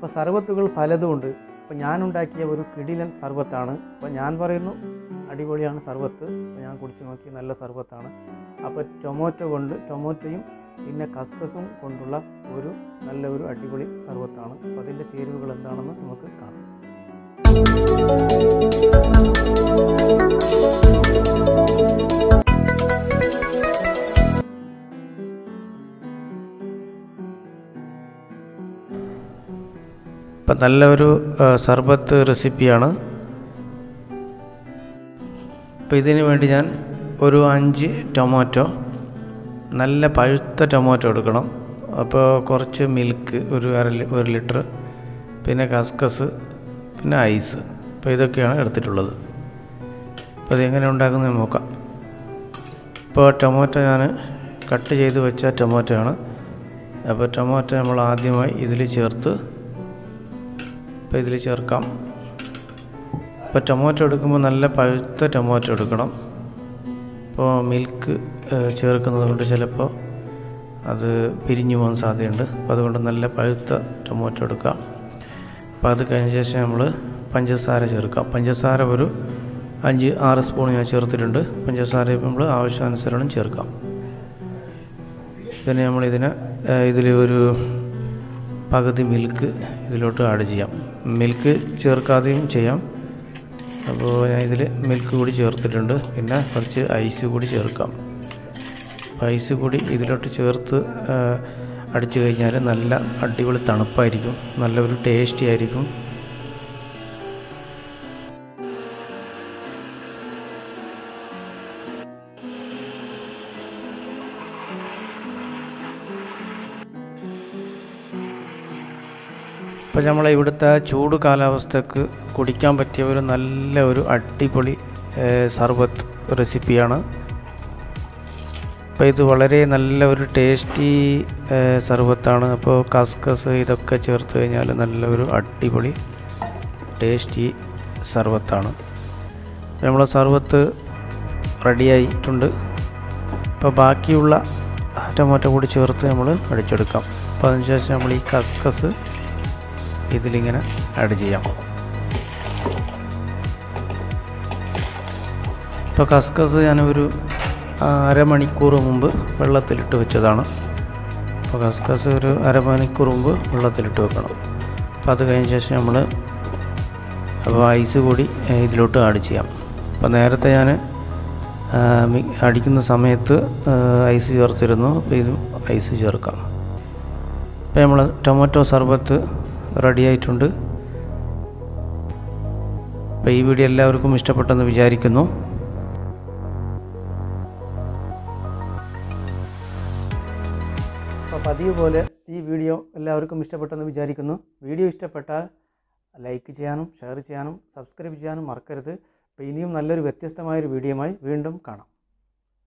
അപ്പോൾ സർബത്തുകൾ പലതുമുണ്ട് അപ്പോൾ ഞാനുണ്ടാക്കിയ ഒരു കിടിലൻ സർബത്താണ് അപ്പോൾ ഞാൻ പറയുന്നു അടിപൊളിയാണ് സർബത്ത് അപ്പോൾ ഞാൻ കുടിച്ച് നോക്കി നല്ല സർബത്താണ് അപ്പോൾ ടൊമാറ്റോ കൊണ്ട് ടൊമാറ്റോയും പിന്നെ കസ്കസും കൊണ്ടുള്ള ഒരു നല്ല ഒരു അടിപൊളി സർബത്താണ് അപ്പോൾ അതിൻ്റെ ചേരുവകൾ എന്താണെന്ന് നമുക്ക് കാണാം ഇപ്പം നല്ലൊരു ആ, സർബത്ത് റെസിപ്പിയാണ് അപ്പോൾ ഇതിന് വേണ്ടി ഞാൻ ഒരു അഞ്ച് ടൊമാറ്റോ നല്ല പഴുത്ത ടൊമാറ്റോ എടുക്കണം അപ്പോൾ കുറച്ച് മിൽക്ക് ഒരു അര ലി- ഒരു ലിറ്റർ പിന്നെ കസ്കസ് പിന്നെ ഐസ് അപ്പോൾ ഇതൊക്കെയാണ് എടുത്തിട്ടുള്ളത് അപ്പോൾ ഇതെങ്ങനെ ഉണ്ടാക്കുന്നത് നോക്കാം ഇപ്പോൾ ടൊമാറ്റോ ഞാൻ കട്ട് ചെയ്ത് വെച്ച ടൊമാറ്റോ ആണ് അപ്പോൾ ടൊമാറ്റോ നമ്മൾ ആദ്യമായി ഇതിൽ ചേർത്ത് ഇപ്പോൾ ഇതിൽ ചേർക്കാം ഇപ്പോൾ ടൊമാറ്റോ എടുക്കുമ്പോൾ നല്ല പഴുത്ത ടൊമാറ്റോ എടുക്കണം ഇപ്പോൾ മിൽക്ക് ഏഹ്, ചേർക്കുന്നത് കൊണ്ട് ചിലപ്പോൾ അത് പിരിഞ്ഞു പോകാൻ സാധ്യതയുണ്ട് അപ്പോൾ അതുകൊണ്ട് നല്ല പഴുത്ത ടൊമാറ്റോ എടുക്കാം അപ്പോൾ അത് കഴിഞ്ഞ ശേഷം നമ്മൾ പഞ്ചസാര ചേർക്കാം പഞ്ചസാര ഒരു അഞ്ച് ആറ് സ്പൂൺ ഞാൻ ചേർത്തിട്ടുണ്ട് പഞ്ചസാര ഇപ്പോൾ നമ്മൾ ആവശ്യാനുസരണം ചേർക്കാം പിന്നെ നമ്മളിതിനെ ഇതിൽ ഒരു പകുതി മിൽക്ക് ഇതിലോട്ട് ആഡ് ചെയ്യാം മിൽക്ക് ചേർക്കാതെയും ചെയ്യാം അപ്പോൾ ഞാൻ ഇതിൽ മിൽക്ക് കൂടി ചേർത്തിട്ടുണ്ട് പിന്നെ കുറച്ച് ഐസ് കൂടി ചേർക്കാം അപ്പോൾ ഐസ് കൂടി ഇതിലോട്ട് ചേർത്ത് ആ, അടിച്ചു കഴിഞ്ഞാൽ നല്ല അടിപൊളി തണുപ്പായിരിക്കും നല്ലൊരു ടേസ്റ്റി ആയിരിക്കും ഇപ്പോൾ നമ്മളെ ഇവിടുത്തെ ചൂട് കാലാവസ്ഥക്ക് കുടിക്കാൻ പറ്റിയ ഒരു നല്ല ഒരു അടിപൊളി ഏഹ്, സർബത്ത് റെസിപ്പിയാണ് അപ്പോൾ ഇത് വളരെ നല്ല ഒരു ടേസ്റ്റി ഏഹ്, സർബത്താണ് അപ്പോൾ കസ്കസ് ഇതൊക്കെ ചേർത്ത് കഴിഞ്ഞാൽ നല്ല ഒരു അടിപൊളി ടേസ്റ്റി സർബത്താണ് നമ്മളെ സർബത്ത് റെഡിയായിട്ടുണ്ട് അപ്പോൾ ബാക്കിയുള്ള ടൊമാറ്റോ കൂടി ചേർത്ത് നമ്മൾ അടിച്ചെടുക്കാം അപ്പോൾ അതിനുശേഷം നമ്മൾ ഈ കസ്കസ് ഇതിലിങ്ങനെ ആഡ് ചെയ്യാം ഇപ്പോൾ കസ്കസ് ഞാനൊരു ആ, അരമണിക്കൂർ മുമ്പ് വെള്ളത്തിലിട്ട് വെച്ചതാണ് അപ്പോൾ കസ്കസ് ഒരു അരമണിക്കൂർ മുമ്പ് വെള്ളത്തിലിട്ട് വെക്കണം അപ്പോൾ അത് കഴിഞ്ഞ ശേഷം നമ്മൾ അപ്പോൾ ഐസ് കൂടി ഏ, ഇതിലോട്ട് ആഡ് ചെയ്യാം അപ്പോൾ നേരത്തെ ഞാൻ അടിക്കുന്ന സമയത്ത് ആ, ഐസ് ചേർത്തിരുന്നു അപ്പോൾ ഇതും ഐസ് ചേർക്കാം ഇപ്പോൾ നമ്മൾ ടൊമാറ്റോ സർബത്ത് റെഡി ആയിട്ടുണ്ട് അപ്പോൾ ഈ വീഡിയോ എല്ലാവർക്കും ഇഷ്ടപ്പെട്ടെന്ന് വിചാരിക്കുന്നു അപ്പോൾ പതിവ് പോലെ ഈ വീഡിയോ എല്ലാവർക്കും ഇഷ്ടപ്പെട്ടെന്ന് വിചാരിക്കുന്നു വീഡിയോ ഇഷ്ടപ്പെട്ടാൽ ലൈക്ക് ചെയ്യാനും ഷെയർ ചെയ്യാനും സബ്സ്ക്രൈബ് ചെയ്യാനും മറക്കരുത് അപ്പോൾ ഇനിയും നല്ലൊരു വ്യത്യസ്തമായൊരു വീഡിയോയുമായി വീണ്ടും കാണാം